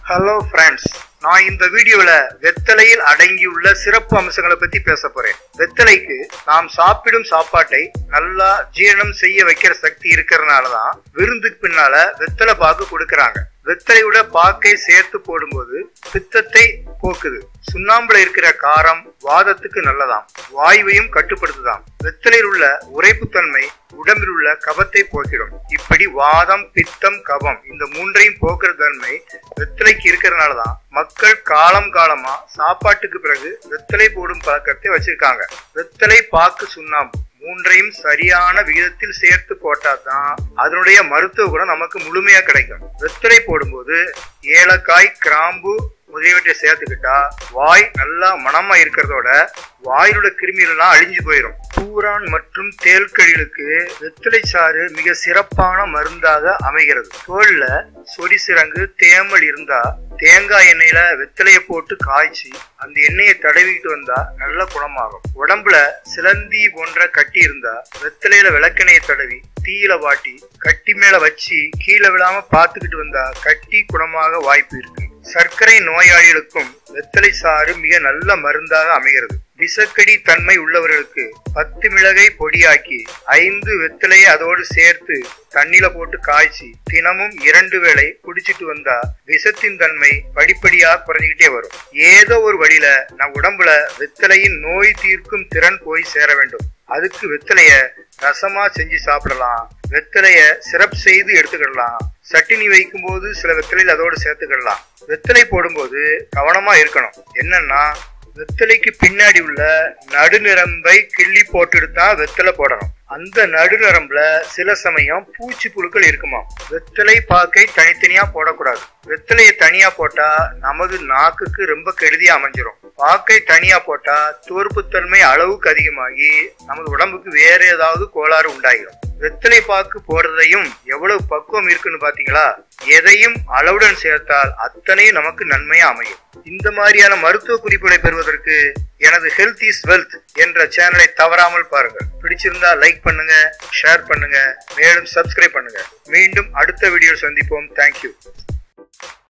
hello friends நான் இந்த வீடியோல வெத்தலையில் அடங்கியுள்ள சிறப்பு அம்சங்களை பத்தி பேச போறேன் வெத்தலைக்கு நாம் சாப்பிடும் சாப்பாட்டை நல்லா ஜீரணம் செய்ய வைக்கிற சக்தி இருக்கிறதுனால தான் விருந்துக்கு பின்னால வெத்தலை பாக்கு கொடுக்கறாங்க வெத்தலையோட பாக்கை சேர்த்து போடும்போது பித்தத்தை போக்குது சுண்ணாம்புல இருக்கிற காரம் வாதத்துக்கு நல்லதாம் வாயுவையும் கட்டுப்படுத்துதாம் வெத்தலையில் உள்ள உரைப்புத்தன்மை உடம்பில் உள்ள கபத்தை போக்கிடும் இப்படி வாதம் பித்தம் கபம் இந்த மூன்றையும் போக்குற தன்மை வெத்தலைக்கு இருக்கிறதுனால தான் மக்கள் காலம் காலமா சாப்பாட்டுக்கு பிறகு வெத்தலை போடும் பழக்கத்தை வச்சிருக்காங்க வெத்தலை பாக்கு சுண்ணாம்பு மூன்றையும் சரியான விகிதத்தில் சேர்த்து போட்டாதான் அதனுடைய மருத்துவ குணம் நமக்கு முழுமையா கிடைக்கும் வெத்தலை போடும்போது ஏலக்காய் கிராம்பு முதலியவற்றை சேர்த்துக்கிட்டா வாய் நல்லா மனமா இருக்கிறதோட வாயிலுள்ள கிருமிகள் எல்லாம் அழிஞ்சு போயிடும் பூரான் மற்றும் தேல்கழிகளுக்கு வெத்தலை சாறு மிக சிறப்பான மருந்தாக அமைகிறது தோல்ல சொடி சிறங்கு தேமல் இருந்தா தேங்காய் எண்ணெயில வெத்தலைய போட்டு காய்ச்சி அந்த எண்ணெயை தடவிக்கிட்டு வந்தா நல்ல குணமாகும் உடம்புல சிலந்தி போன்ற கட்டி இருந்தா வெத்தலையில விளக்கெண்ணெயை தடவி தீயில வாட்டி கட்டி மேல வச்சு கீழே விழாம பார்த்துக்கிட்டு வந்தா கட்டி குணமாக வாய்ப்பு இருக்கு சர்க்கரை நோயாளிகளுக்கும் வெத்தலை சாறு மிக நல்ல மருந்தாக அமைகிறது விசக்கடி தன்மை உள்ளவர்களுக்கு பத்து மிளகை பொடியாக்கி ஐந்து வெத்தலையை அதோடு சேர்த்து தண்ணில போட்டு காய்ச்சி தினமும் இரண்டு வேளை குடிச்சிட்டு வந்தா விஷத்தின் தன்மை படிப்படியா குறைஞ்சிக்கிட்டே வரும் ஏதோ ஒரு வழியில நம் உடம்புல வெத்தலையின் நோய் தீர்க்கும் திறன் போய் சேர வேண்டும் அதுக்கு வெத்தலைய ரசமா செஞ்சு சாப்பிடலாம் வெத்தலைய சிறப்பு செய்து எடுத்துக்கிடலாம் சட்டினி வைக்கும் போது சில வெத்தலையில் அதோடு சேர்த்துக்கிடலாம் வெத்தலை போடும்போது கவனமா இருக்கணும் என்னன்னா வெத்தலைக்கு பின்னாடி உள்ள நடுநிரம்பை கிள்ளி போட்டுட்டு தான் வெத்தலை போடணும் அந்த நடுநரம்புல சில சமயம் பூச்சி புழுக்கள் இருக்குமா வெத்தலை பாக்கை தனித்தனியா போடக்கூடாது வெத்தலையை தனியா போட்டா நமது நாக்குக்கு ரொம்ப கெடுதியா அமைஞ்சிரும் பாக்கை தனியா போட்டா தோற்புத்தன்மை அளவுக்கு அதிகமாகி நமது உடம்புக்கு வேற ஏதாவது கோளாறு உண்டாகிடும் வெத்தலை பாக்கு போடுறதையும் எவ்வளவு பக்குவம் இருக்குன்னு பாத்தீங்களா எதையும் அளவுடன் சேர்த்தால் அத்தனையும் நமக்கு நன்மையா அமையும் இந்த மாதிரியான மருத்துவ குறிப்புகளை பெறுவதற்கு எனது ஹெல்த் இஸ் வெல்த் என்ற சேனலை தவறாமல் பாருங்கள் பிடிச்சிருந்தா லைக் பண்ணுங்க ஷேர் பண்ணுங்க மேலும் சப்ஸ்கிரைப் பண்ணுங்க மீண்டும் அடுத்த வீடியோ சந்திப்போம் தேங்க்யூ